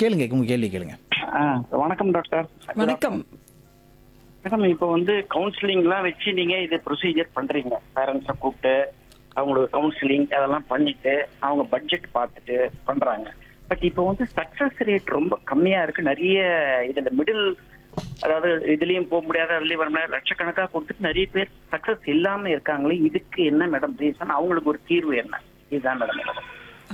கேளுங்க உங்க கேள்வி கேளுங்க ஆ, வணக்கம் டாக்டர் வணக்கம் மேடம் இப்போ வந்து கவுன்சிலிங்லாம் வச்சு நீங்க இது ப்ரொசீஜர் பண்றீங்க பேரண்ட்ஸை கூப்பிட்டு அவங்களுக்கு கவுன்சிலிங் அதெல்லாம் பண்ணிட்டு அவங்க பட்ஜெட் பார்த்துட்டு பண்றாங்க பட் இப்போ வந்து சக்சஸ் ரேட் ரொம்ப கம்மியா இருக்கு நிறைய இதுல மிடில் அதாவது இதுலயும் போக முடியாத அதுலயும் வர முடியாத லட்சக்கணக்கா கொடுத்துட்டு நிறைய பேர் சக்சஸ் இல்லாம இருக்காங்களே இதுக்கு என்ன மேடம் ரீசன் அவங்களுக்கு ஒரு தீர்வு என்ன இதுதான் மேடம் மேடம்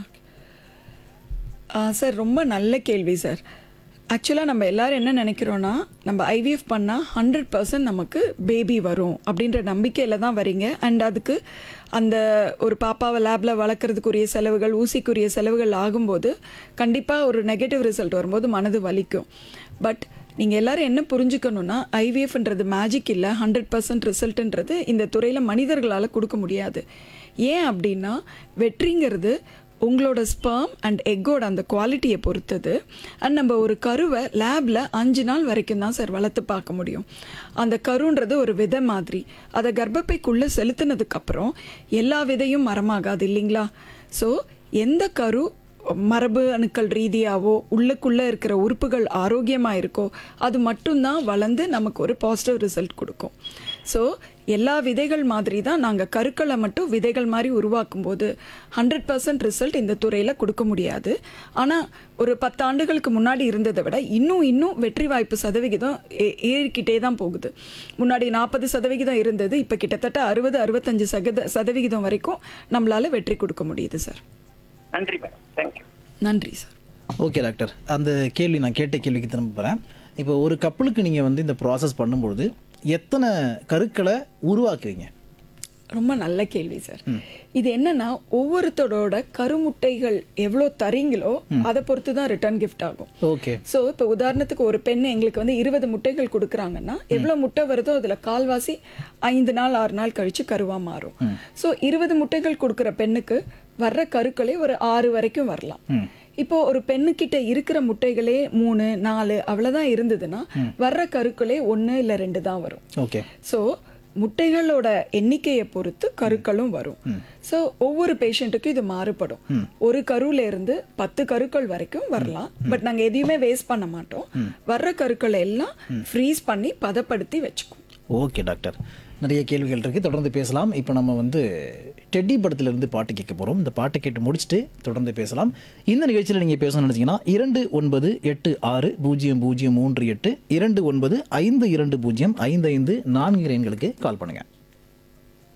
ஆ, சார் ரொம்ப நல்ல கேள்வி சார் ஆக்சுவலாக நம்ம எல்லாரும் என்ன நினைக்கிறோன்னா நம்ம ஐவிஎஃப் பண்ணால் ஹண்ட்ரட் பர்சன்ட் நமக்கு பேபி வரும் அப்படின்ற நம்பிக்கையில் தான் வரீங்க அண்ட் அதுக்கு அந்த ஒரு பாப்பாவை லேபில் வளர்க்குறதுக்குரிய செலவுகள் ஊசிக்குரிய செலவுகள் ஆகும்போது கண்டிப்பாக ஒரு நெகட்டிவ் ரிசல்ட் வரும்போது மனது வலிக்கும் பட் நீங்கள் எல்லாரும் என்ன புரிஞ்சுக்கணுன்னா ஐவிஎஃப்ன்றது மேஜிக் இல்லை ஹண்ட்ரட் பர்சன்ட் ரிசல்ட்டுன்றது இந்த துறையில் மனிதர்களால் கொடுக்க முடியாது ஏன் அப்படின்னா வெற்றிங்கிறது உங்களோட ஸ்பெர்ம் அண்ட் எக்கோட அந்த குவாலிட்டியை பொறுத்தது அண்ட் நம்ம ஒரு கருவை லேபில் அஞ்சு நாள் வரைக்கும் தான் சார் வளர்த்து பார்க்க முடியும் அந்த கருன்றது ஒரு விதை மாதிரி அதை கர்ப்பப்பைக்குள்ளே செலுத்தினதுக்கப்புறம் எல்லா விதையும் மரமாகாது இல்லைங்களா ஸோ எந்த கரு மரபு அணுக்கள் ரீதியாவோ உள்ளுக்குள்ளே இருக்கிற உறுப்புகள் ஆரோக்கியமாக இருக்கோ அது மட்டும்தான் வளர்ந்து நமக்கு ஒரு பாசிட்டிவ் ரிசல்ட் கொடுக்கும் ஸோ எல்லா விதைகள் மாதிரி தான் நாங்கள் கருக்களை மட்டும் விதைகள் மாதிரி உருவாக்கும் போது ஹண்ட்ரட் பர்சன்ட் ரிசல்ட் இந்த துறையில் கொடுக்க முடியாது ஆனால் ஒரு பத்து ஆண்டுகளுக்கு முன்னாடி இருந்ததை விட இன்னும் இன்னும் வெற்றி வாய்ப்பு சதவிகிதம் ஏ- ஏறிக்கிட்டே தான் போகுது முன்னாடி நாற்பது சதவிகிதம் இருந்தது இப்போ கிட்டத்தட்ட அறுபது அறுபத்தஞ்சு சதவீத சதவிகிதம் வரைக்கும் நம்மளால வெற்றி கொடுக்க முடியுது சார் நன்றி மேடம் தேங்க்யூ நன்றி சார் ஓகே டாக்டர் அந்த கேள்வி நான் கேட்ட கேள்விக்கு திரும்ப போகிறேன் இப்போ ஒரு கப்பலுக்கு நீங்கள் வந்து இந்த ப்ராசஸ் பண்ணும்பொழுது எத்தனை கருக்களை உருவாக்குவீங்க ரொம்ப நல்ல கேள்வி சார் இது என்னன்னா ஒவ்வொருத்தரோட கருமுட்டைகள் எவ்வளோ தரீங்களோ அதை பொறுத்து தான் ரிட்டர்ன் கிஃப்ட் ஆகும் ஓகே ஸோ இப்போ உதாரணத்துக்கு ஒரு பெண் எங்களுக்கு வந்து இருபது முட்டைகள் கொடுக்குறாங்கன்னா எவ்வளோ முட்டை வருதோ அதில் கால்வாசி ஐந்து நாள் ஆறு நாள் கழிச்சு கருவா மாறும் ஸோ இருபது முட்டைகள் கொடுக்குற பெண்ணுக்கு வர்ற கருக்களே ஒரு ஆறு வரைக்கும் வரலாம் இப்போ ஒரு பெண்ணுக்கிட்ட இருக்கிற முட்டைகளே மூணு நாலு அவ்வளவுதான் இருந்ததுன்னா வர்ற கருக்களே ஒன்று இல்லை ரெண்டு தான் வரும் ஓகே ஸோ முட்டைகளோட எண்ணிக்கையை பொறுத்து கருக்களும் வரும் ஸோ ஒவ்வொரு பேஷண்ட்டுக்கும் இது மாறுபடும் ஒரு கருவுல இருந்து பத்து கருக்கள் வரைக்கும் வரலாம் பட் நாங்க எதையுமே வேஸ்ட் பண்ண மாட்டோம் வர்ற கருக்களை எல்லாம் ஃப்ரீஸ் பண்ணி பதப்படுத்தி வச்சுக்குவோம் ஓகே டாக்டர் நிறைய கேள்விகள் இருக்குது தொடர்ந்து பேசலாம் இப்போ நம்ம வந்து டெட்டி படத்திலிருந்து பாட்டு கேட்க போகிறோம் இந்த பாட்டை கேட்டு முடிச்சுட்டு தொடர்ந்து பேசலாம் இந்த நிகழ்ச்சியில் நீங்கள் பேசணும்னு நினச்சிங்கன்னா இரண்டு ஒன்பது எட்டு ஆறு பூஜ்ஜியம் பூஜ்ஜியம் மூன்று எட்டு இரண்டு ஒன்பது ஐந்து இரண்டு பூஜ்ஜியம் ஐந்து ஐந்து நான்கு எண்களுக்கு கால் பண்ணுங்கள்